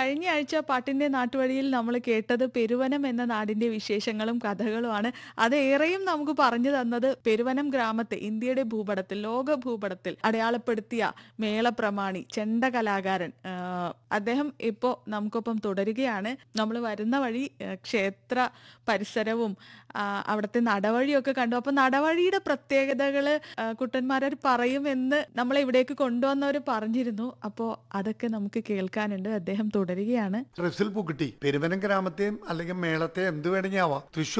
കഴിഞ്ഞ ആഴ്ച പാട്ടിന്റെ നാട്ടുവഴിയിൽ നമ്മൾ കേട്ടത് പെരുവനം എന്ന നാടിന്റെ വിശേഷങ്ങളും കഥകളുമാണ് അത് ഏറെയും നമുക്ക് പറഞ്ഞു തന്നത് പെരുവനം ഗ്രാമത്തെ ഇന്ത്യയുടെ ഭൂപടത്തിൽ ലോക ഭൂപടത്തിൽ അടയാളപ്പെടുത്തിയ മേളപ്രമാണി ചെണ്ട കലാകാരൻ ആ, അദ്ദേഹം ഇപ്പോൾ നമുക്കൊപ്പം തുടരുകയാണ് നമ്മൾ വരുന്ന വഴി ആ, ക്ഷേത്ര പരിസരവും ആ, അവിടുത്തെ നടവഴിയൊക്കെ കണ്ടു അപ്പൊ നടവഴിയുടെ പ്രത്യേകതകള് ആ, കുട്ടന്മാരർ പറയുമെന്ന് നമ്മളെ ഇവിടേക്ക് കൊണ്ടുവന്നവർ പറഞ്ഞിരുന്നു അപ്പോൾ അതൊക്കെ നമുക്ക് കേൾക്കാനുണ്ട് അദ്ദേഹം തുടരുകയാണ് റസിൽ പൂക്കുട്ടി പെരുവനം ഗ്രാമത്തെയും അല്ലെങ്കിൽ മേളത്തെ എന്ത് വേണമെങ്കിൽ ആവാം തൃശ്ശൂർ